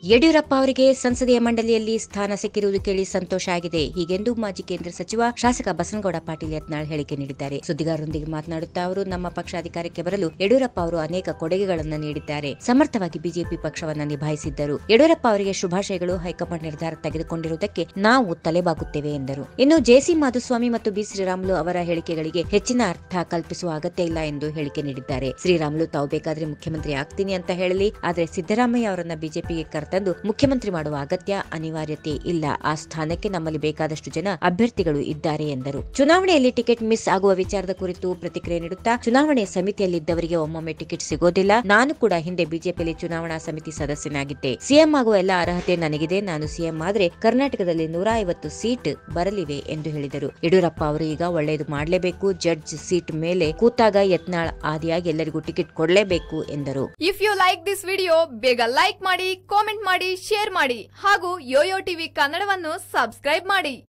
ಯಡಿಯೂರಪ್ಪ ಅವರಿಗೆ ಸಂಸದೀಯ ಮಂಡಳಿಯಲ್ಲಿ ಸ್ಥಾನ ಸಿಕ್ಕಿರುವುದು ಕೇಳಿ ಸಂತೋಷ ಆಗಿದೆ ಹೀಗೆಂದು ಮಾಜಿ ಕೇಂದ್ರ ಸಚಿವ ಶಾಸಕ ಬಸನಗೌಡ ಪಾಟೀಲ್ ಯತ್ನಾಳ್ ಹೇಳಿಕೆ ನೀಡಿದ್ದಾರೆ ಸುದ್ದಿಗಾರರೊಂದಿಗೆ ಮಾತನಾಡುತ್ತಾ ಅವರು ನಮ್ಮ ಪಕ್ಷ ಅಧಿಕಾರಕ್ಕೆ ಬರಲು ಯಡಿಯೂರಪ್ಪ ಅವರು ಅನೇಕ ಕೊಡುಗೆಗಳನ್ನು ನೀಡಿದ್ದಾರೆ ಸಮರ್ಥವಾಗಿ ಬಿಜೆಪಿ ಪಕ್ಷವನ್ನ ನಿಭಾಯಿಸಿದ್ದರು ಯಡಿಯೂರಪ್ಪ ಅವರಿಗೆ ಶುಭಾಶಯಗಳು ಹೈಕಮಾಂಡ್ ನಿರ್ಧಾರ ತೆಗೆದುಕೊಂಡಿರುವುದಕ್ಕೆ ನಾವು ತಲೆಬಾಗುತ್ತೇವೆ ಎಂದರು ಇನ್ನು ಜೆಸಿ ಮಾಧುಸ್ವಾಮಿ ಮತ್ತು ಬಿ ಶ್ರೀರಾಮುಲು ಅವರ ಹೇಳಿಕೆಗಳಿಗೆ ಹೆಚ್ಚಿನ ಅರ್ಥ ಕಲ್ಪಿಸುವ ಅಗತ್ಯ ಇಲ್ಲ ಎಂದು ಹೇಳಿಕೆ ನೀಡಿದ್ದಾರೆ ಶ್ರೀರಾಮುಲು ತಾವು ಬೇಕಾದ್ರೆ ಮುಖ್ಯಮಂತ್ರಿ ಆಗ್ತೀನಿ ಅಂತ ಹೇಳಲಿ ಆದರೆ ಸಿದ್ದರಾಮಯ್ಯ ಅವರನ್ನ ಬಿಜೆಪಿಗೆ ಕರೆತಂದು ಮುಖ್ಯಮಂತ್ರಿ ಮಾಡುವ ಅಗತ್ಯ ಅನಿವಾರ್ಯತೆ ಇಲ್ಲ ಆ ಸ್ಥಾನಕ್ಕೆ ನಮ್ಮಲ್ಲಿ ಬೇಕಾದಷ್ಟು ಜನ ಅಭ್ಯರ್ಥಿಗಳು ಇದ್ದಾರೆ ಎಂದರು ಚುನಾವಣೆಯಲ್ಲಿ ಟಿಕೆಟ್ ಮಿಸ್ ಆಗುವ ವಿಚಾರದ ಕುರಿತು ಪ್ರತಿಕ್ರಿಯೆ ನೀಡುತ್ತಾ ಚುನಾವಣೆ ಸಮಿತಿಯಲ್ಲಿದ್ದವರಿಗೆ ಒಮ್ಮೊಮ್ಮೆ ಟಿಕೆಟ್ ಸಿಗೋದಿಲ್ಲ ನಾನು ಕೂಡ ಹಿಂದೆ ಬಿಜೆಪಿಯಲ್ಲಿ ಚುನಾವಣಾ ಸಮಿತಿ ಸದಸ್ಯನಾಗಿದ್ದೆ ಸಿಎಂ ಆಗುವ ಎಲ್ಲ ಅರ್ಹತೆ ನನಗಿದೆ ನಾನು ಸಿಎಂ ಆದ್ರೆ ಕರ್ನಾಟಕದಲ್ಲಿ ನೂರ ಐವತ್ತು ಸೀಟ್ ಬರಲಿವೆ ಎಂದು ಹೇಳಿದರು ಯಡಿಯೂರಪ್ಪ ಅವರು ಈಗ ಒಳ್ಳೆಯದು ಮಾಡಲೇಬೇಕು ಜಡ್ಜ್ ಸೀಟ್ ಮೇಲೆ ಕೂತಾಗ ಯತ್ನಾಳ್ ಆದಿಯಾಗಿ ಎಲ್ಲರಿಗೂ ಟಿಕೆಟ್ ಕೊಡಲೇಬೇಕು ಎಂದರು if you like this video ಬೇಗ ಲೈಕ್ ಮಾಡಿ ಕಾಮೆಂಟ್ ಮಾಡಿ ಶೇರ್ ಮಾಡಿ ಹಾಗೂ ಯೋಯೋ ಟಿವಿ ಕನ್ನಡವನ್ನು ಸಬ್ಸ್ಕ್ರೈಬ್ ಮಾಡಿ